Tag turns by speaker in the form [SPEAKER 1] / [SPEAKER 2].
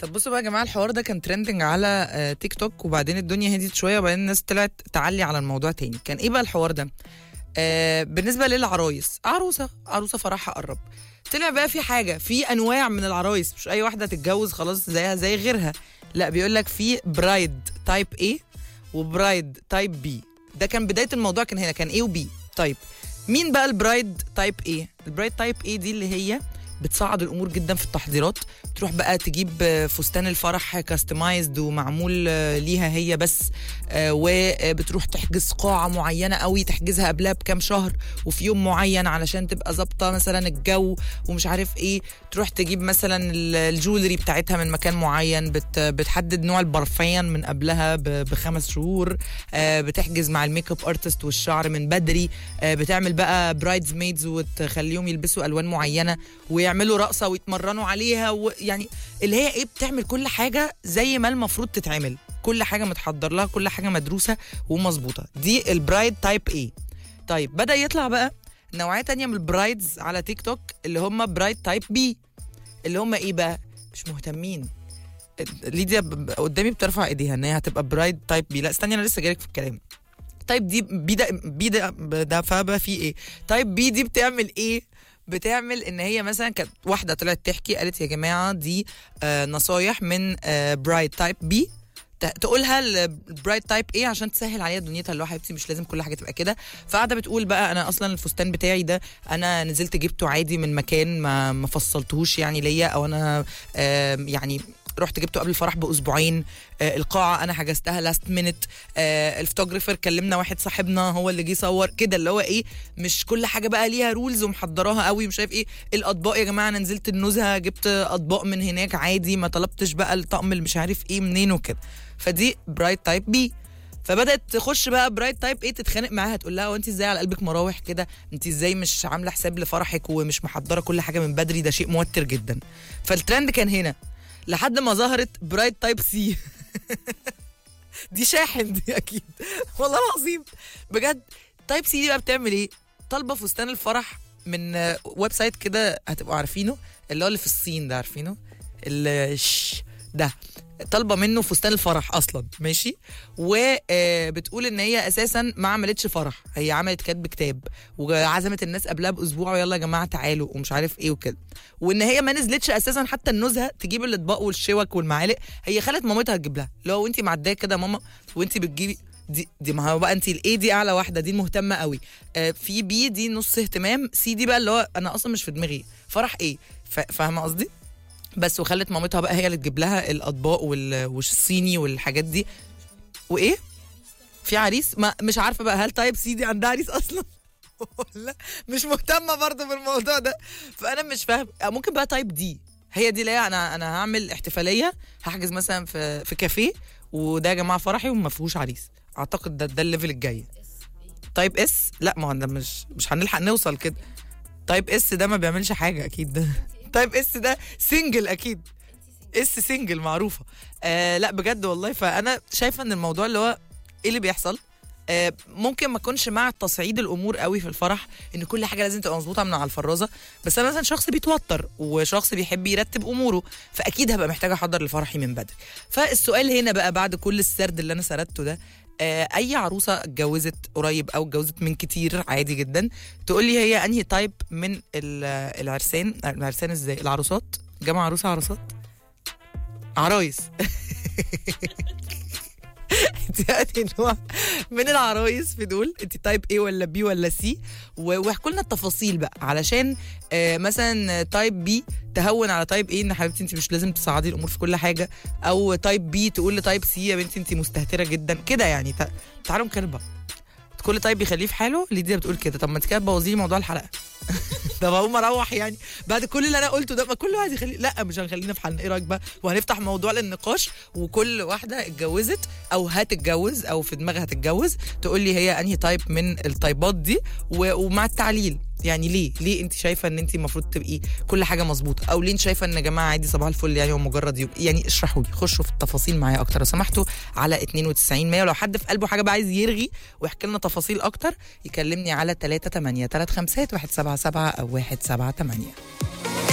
[SPEAKER 1] طب بصوا بقى يا جماعه الحوار ده كان ترندنج على آه، تيك توك وبعدين الدنيا هديت شويه وبعدين الناس طلعت تعلي على الموضوع تاني كان ايه بقى الحوار ده آه بالنسبه للعرايس عروسه عروسه فرحها قرب طلع بقى في حاجه في انواع من العرايس مش اي واحده تتجوز خلاص زيها زي غيرها لا بيقول لك في برايد تايب A وبرايد تايب بي ده كان بدايه الموضوع كان هنا كان A وبي طيب مين بقى البرايد تايب A البرايد تايب A دي اللي هي بتصعد الامور جدا في التحضيرات تروح بقى تجيب آه، فستان الفرح كاستمايزد ومعمول آه، ليها هي بس آه، وبتروح تحجز قاعه معينه قوي تحجزها قبلها بكام شهر وفي يوم معين علشان تبقى ظابطه مثلا الجو ومش عارف ايه تروح تجيب مثلا ال- الجولري بتاعتها من مكان معين بت بتحدد نوع البرفان من قبلها ب- بخمس شهور آه، بتحجز مع الميك اب ارتست والشعر من بدري آه، بتعمل بقى برايدز ميدز وتخليهم يلبسوا الوان معينه ويعملوا رقصه ويتمرنوا عليها ويعني اللي هي ايه بتعمل كل حاجه زي ما المفروض تتعمل كل حاجه متحضر لها كل حاجه مدروسه ومظبوطه دي البرايد تايب ايه طيب بدا يطلع بقى نوعيه تانية من البرايدز على تيك توك اللي هم برايد تايب بي اللي هم ايه بقى مش مهتمين ليديا ب- قدامي بترفع ايديها ان هي هتبقى برايد تايب بي لا استني انا لسه جايلك في الكلام طيب دي بي ده بي ده ده فبقى في ايه طيب بي دي بتعمل ايه بتعمل ان هي مثلا كانت واحده طلعت تحكي قالت يا جماعه دي آه نصايح من آه برايد تايب بي تقولها البرايت تايب ايه عشان تسهل عليها دنيتها اللي هو حبيبتي مش لازم كل حاجه تبقى كده فقاعده بتقول بقى انا اصلا الفستان بتاعي ده انا نزلت جبته عادي من مكان ما ما فصلتهوش يعني ليا او انا آه يعني رحت جبته قبل الفرح باسبوعين آه القاعه انا حجزتها لاست مينت آه الفوتوجرافر كلمنا واحد صاحبنا هو اللي جه يصور كده اللي هو ايه مش كل حاجه بقى ليها رولز ومحضراها قوي مش عارف ايه الاطباق يا جماعه انا نزلت النزهه جبت اطباق من هناك عادي ما طلبتش بقى الطقم اللي مش عارف ايه منين وكده فدي برايت تايب بي فبدات تخش بقى برايت تايب ايه تتخانق معاها تقول لها وانت ازاي على قلبك مراوح كده انت ازاي مش عامله حساب لفرحك ومش محضره كل حاجه من بدري ده شيء موتر جدا فالترند كان هنا لحد ما ظهرت برايت تايب سي دي شاحن دي اكيد والله العظيم بجد تايب سي دي بقى بتعمل ايه طالبه فستان الفرح من آه، ويب سايت كده هتبقوا عارفينه اللي هو اللي في الصين ده عارفينه الش ده طالبه منه فستان الفرح اصلا ماشي وبتقول ان هي اساسا ما عملتش فرح هي عملت كاتب كتاب وعزمت الناس قبلها باسبوع ويلا يا جماعه تعالوا ومش عارف ايه وكده وان هي ما نزلتش اساسا حتى النزهه تجيب الاطباق والشوك والمعالق هي خلت مامتها تجيب لها لو وانت معديه كده يا ماما وانت بتجيبي دي دي ما هو بقى انت الاي دي اعلى واحده دي مهتمه قوي آه في بي دي نص اهتمام سي دي بقى اللي هو انا اصلا مش في دماغي فرح ايه فا- فاهمه قصدي بس وخلت مامتها بقى هي اللي تجيب لها الاطباق وال- والصيني والحاجات دي وايه في عريس ما مش عارفه بقى هل طيب سي دي عندها عريس اصلا ولا مش مهتمه برضه بالموضوع ده فانا مش فاهم أو ممكن بقى تايب دي هي دي اللي هي انا انا هعمل احتفاليه هحجز مثلا في في كافيه وده يا جماعه فرحي وما فيهوش عريس اعتقد ده ده الليفل الجاي تايب اس لا ما هو ده مش مش هنلحق نوصل كده تايب اس ده ما بيعملش حاجه اكيد ده تايب اس ده سنجل اكيد اس سنجل معروفه آه لا بجد والله فانا شايفه ان الموضوع اللي هو ايه اللي بيحصل آه ممكن ما اكونش مع تصعيد الامور قوي في الفرح ان كل حاجه لازم تبقى مظبوطه من على الفرازه بس انا مثلا شخص بيتوتر وشخص بيحب يرتب اموره فاكيد هبقى محتاجه احضر لفرحي من بدري فالسؤال هنا بقى بعد كل السرد اللي انا سردته ده آه، اي عروسه اتجوزت قريب او اتجوزت من كتير عادي جدا تقول لي هي انهي تايب من ال- العرسان العرسان ازاي العروسات جمع عروسه عروسات عرايس انت انهي نوع من العرايس في دول انت تايب ايه ولا بي ولا سي واحكوا لنا التفاصيل بقى علشان آه مثلا تايب بي تهون على تايب ايه ان حبيبتي انت مش لازم تصعدي الامور في كل حاجه او تايب بي تقول لتايب سي يا بنتي انت مستهتره جدا كده يعني تع- تعالوا نتكلم بقى كل طيب يخليه في حاله ليديا بتقول كده طب ما انت كده تبوظي لي موضوع الحلقه طب اقوم اروح يعني بعد كل اللي انا قلته ده ما كل واحد يخلي لا مش هنخلينا في حالنا ايه رايك بقى وهنفتح موضوع للنقاش وكل واحده اتجوزت او هتتجوز او في دماغها هتتجوز تقول لي هي انهي تايب من التايبات دي و- ومع التعليل يعني ليه ليه انت شايفه ان انت المفروض تبقي كل حاجه مظبوطه او ليه انت شايفه ان يا جماعه عادي صباح الفل يعني هو مجرد يوم يعني اشرحوا لي خشوا في التفاصيل معايا اكتر لو سمحتوا على 92 100 ولو حد في قلبه حاجه بقى عايز يرغي ويحكي لنا تفاصيل اكتر يكلمني على 3 8 3 5 177 او 178